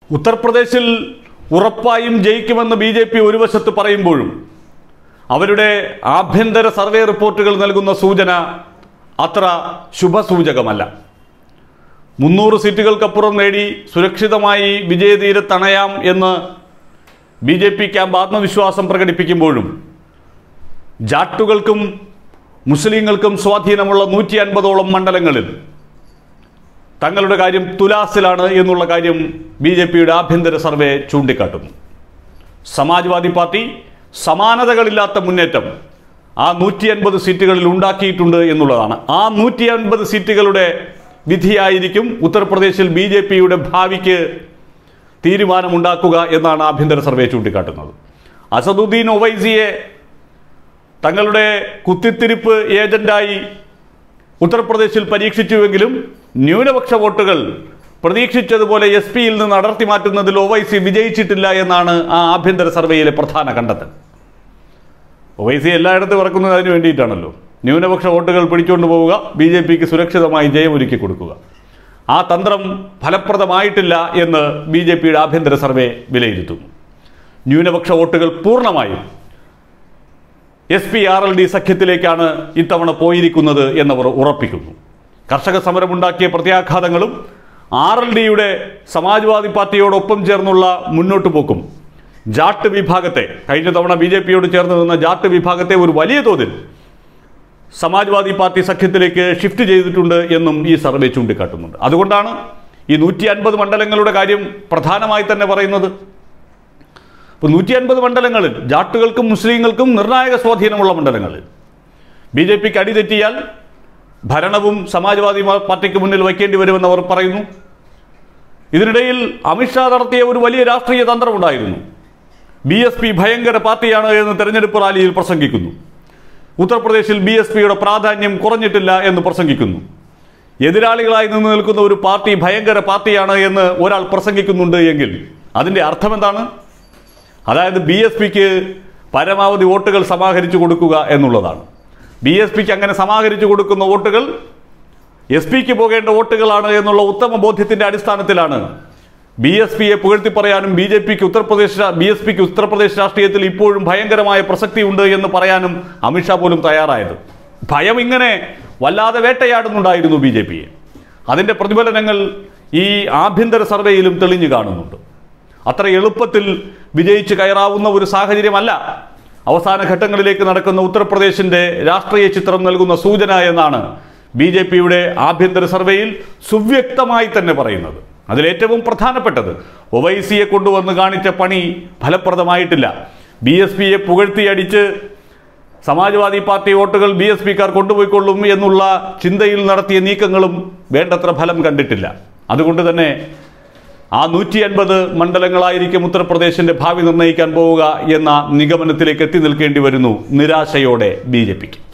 ഉത്തർപ്രദേശിൽ ഉറപ്പായും ജയിക്കുമെന്ന് ബി ജെ പി ഒരു വശത്ത് പറയുമ്പോഴും അവരുടെ ആഭ്യന്തര സർവേ റിപ്പോർട്ടുകൾ നൽകുന്ന സൂചന അത്ര ശുഭസൂചകമല്ല മുന്നൂറ് സീറ്റുകൾക്കപ്പുറം നേടി സുരക്ഷിതമായി വിജയതീരത്തണയാം എന്ന് ബി ജെ പി ക്യാമ്പ് ആത്മവിശ്വാസം പ്രകടിപ്പിക്കുമ്പോഴും ജാട്ടുകൾക്കും മുസ്ലിങ്ങൾക്കും സ്വാധീനമുള്ള നൂറ്റി അൻപതോളം മണ്ഡലങ്ങളിൽ തങ്ങളുടെ കാര്യം തുലാസിലാണ് എന്നുള്ള കാര്യം ബി ജെ പിയുടെ ആഭ്യന്തര സർവേ ചൂണ്ടിക്കാട്ടുന്നു സമാജ്വാദി പാർട്ടി സമാനതകളില്ലാത്ത മുന്നേറ്റം ആ നൂറ്റി അൻപത് സീറ്റുകളിൽ ഉണ്ടാക്കിയിട്ടുണ്ട് എന്നുള്ളതാണ് ആ നൂറ്റി അൻപത് സീറ്റുകളുടെ വിധിയായിരിക്കും ഉത്തർപ്രദേശിൽ ബി ജെ പിയുടെ ഭാവിക്ക് തീരുമാനമുണ്ടാക്കുക എന്നാണ് ആഭ്യന്തര സർവേ ചൂണ്ടിക്കാട്ടുന്നത് അസദുദ്ദീൻ ഒവൈസിയെ തങ്ങളുടെ കുത്തിത്തിരിപ്പ് ഏജന്റായി ഉത്തർപ്രദേശിൽ പരീക്ഷിച്ചുവെങ്കിലും ന്യൂനപക്ഷ വോട്ടുകൾ പ്രതീക്ഷിച്ചതുപോലെ എസ് പിയിൽ നിന്ന് അടർത്തി മാറ്റുന്നതിൽ ഒവൈസി വിജയിച്ചിട്ടില്ല എന്നാണ് ആ ആഭ്യന്തര സർവേയിലെ പ്രധാന കണ്ടെത്തൽ ഒവൈസി എല്ലായിടത്തും ഇറക്കുന്നത് അതിന് വേണ്ടിയിട്ടാണല്ലോ ന്യൂനപക്ഷ വോട്ടുകൾ പിടിച്ചുകൊണ്ട് പോവുക ബി ജെ പിക്ക് സുരക്ഷിതമായി ജയമൊരുക്കി കൊടുക്കുക ആ തന്ത്രം ഫലപ്രദമായിട്ടില്ല എന്ന് ബി ജെ പിയുടെ ആഭ്യന്തര സർവേ വിലയിരുത്തുന്നു ന്യൂനപക്ഷ വോട്ടുകൾ പൂർണ്ണമായും S P R L D സഖ്യത്തിലേക്കാണ് ഇത്തവണ പോയിരിക്കുന്നത് എന്നവർ ഉറപ്പിക്കുന്നു കർഷക സമരമുണ്ടാക്കിയ പ്രത്യാഘാതങ്ങളും ആർ എൽ ഡിയുടെ സമാജ്വാദി പാർട്ടിയോടൊപ്പം ചേർന്നുള്ള മുന്നോട്ട് പോക്കും ജാട്ട് വിഭാഗത്തെ കഴിഞ്ഞ തവണ ബി ജെ പിയോട് ചേർന്ന് നിന്ന ജാട്ട് വിഭാഗത്തെ ഒരു വലിയ തോതിൽ സമാജ്വാദി പാർട്ടി സഖ്യത്തിലേക്ക് ഷിഫ്റ്റ് ചെയ്തിട്ടുണ്ട് എന്നും ഈ സർവേ ചൂണ്ടിക്കാട്ടുന്നുണ്ട് അതുകൊണ്ടാണ് ഈ നൂറ്റി അൻപത് മണ്ഡലങ്ങളുടെ കാര്യം പ്രധാനമായി തന്നെ പറയുന്നത് ഇപ്പോൾ നൂറ്റി അൻപത് മണ്ഡലങ്ങളിൽ ജാട്ടുകൾക്കും മുസ്ലിങ്ങൾക്കും നിർണായക സ്വാധീനമുള്ള മണ്ഡലങ്ങളിൽ ബി ജെ പിക്ക് അടിതെറ്റിയാൽ ഭരണവും സമാജ്വാദി പാർട്ടിക്ക് മുന്നിൽ വയ്ക്കേണ്ടി വരുമെന്ന് അവർ പറയുന്നു ഇതിനിടയിൽ അമിത്ഷാ നടത്തിയ ഒരു വലിയ രാഷ്ട്രീയ തന്ത്രമുണ്ടായിരുന്നു ബി എസ് പി ഭയങ്കര പാർട്ടിയാണ് എന്ന് തെരഞ്ഞെടുപ്പ് റാലിയിൽ പ്രസംഗിക്കുന്നു ഉത്തർപ്രദേശിൽ ബി എസ് പിയുടെ പ്രാധാന്യം കുറഞ്ഞിട്ടില്ല എന്ന് പ്രസംഗിക്കുന്നു എതിരാളികളായി നിന്ന് നിൽക്കുന്ന ഒരു പാർട്ടി ഭയങ്കര പാർട്ടിയാണ് എന്ന് ഒരാൾ പ്രസംഗിക്കുന്നുണ്ട് എങ്കിൽ അതിൻ്റെ അർത്ഥം എന്താണ് അതായത് ബി എസ് പിക്ക് പരമാവധി വോട്ടുകൾ സമാഹരിച്ചു കൊടുക്കുക എന്നുള്ളതാണ് ബി എസ് പിക്ക് അങ്ങനെ സമാഹരിച്ചു കൊടുക്കുന്ന വോട്ടുകൾ എസ് പിക്ക് പോകേണ്ട വോട്ടുകളാണ് എന്നുള്ള ഉത്തമ ബോധ്യത്തിന്റെ അടിസ്ഥാനത്തിലാണ് ബി എസ് പിയെ പുകഴ്ത്തി പറയാനും ബി ജെ പിക്ക് ഉത്തർപ്രദേശ് ബി എസ് പിക്ക് ഉത്തർപ്രദേശ് രാഷ്ട്രീയത്തിൽ ഇപ്പോഴും ഭയങ്കരമായ പ്രസക്തിയുണ്ട് എന്ന് പറയാനും അമിത്ഷാ പോലും തയ്യാറായത് ഭയം ഇങ്ങനെ വല്ലാതെ വേട്ടയാടുന്നുണ്ടായിരുന്നു ബി ജെ പിയെ അതിൻ്റെ പ്രതിഫലനങ്ങൾ ഈ ആഭ്യന്തര സർവേയിലും തെളിഞ്ഞു കാണുന്നുണ്ട് അത്ര എളുപ്പത്തിൽ വിജയിച്ച് കയറാവുന്ന ഒരു സാഹചര്യമല്ല അവസാന ഘട്ടങ്ങളിലേക്ക് നടക്കുന്ന ഉത്തർപ്രദേശിന്റെ രാഷ്ട്രീയ ചിത്രം നൽകുന്ന സൂചന എന്നാണ് ബി ജെ പിയുടെ ആഭ്യന്തര സർവേയിൽ സുവ്യക്തമായി തന്നെ പറയുന്നത് അതിലേറ്റവും പ്രധാനപ്പെട്ടത് ഒവൈസിയെ കൊണ്ടുവന്ന് കാണിച്ച പണി ഫലപ്രദമായിട്ടില്ല ബി എസ് പിയെ പുകഴ്ത്തിയടിച്ച് സമാജ്വാദി പാർട്ടി വോട്ടുകൾ ബി എസ് പിക്കാർ കൊണ്ടുപോയിക്കൊള്ളും എന്നുള്ള ചിന്തയിൽ നടത്തിയ നീക്കങ്ങളും വേണ്ടത്ര ഫലം കണ്ടിട്ടില്ല അതുകൊണ്ട് തന്നെ ആ നൂറ്റി അൻപത് മണ്ഡലങ്ങളായിരിക്കും ഉത്തർപ്രദേശിന്റെ ഭാവി നിർണ്ണയിക്കാൻ പോവുക എന്ന നിഗമനത്തിലേക്ക് എത്തി നിൽക്കേണ്ടി വരുന്നു നിരാശയോടെ ബി ജെ പിക്ക്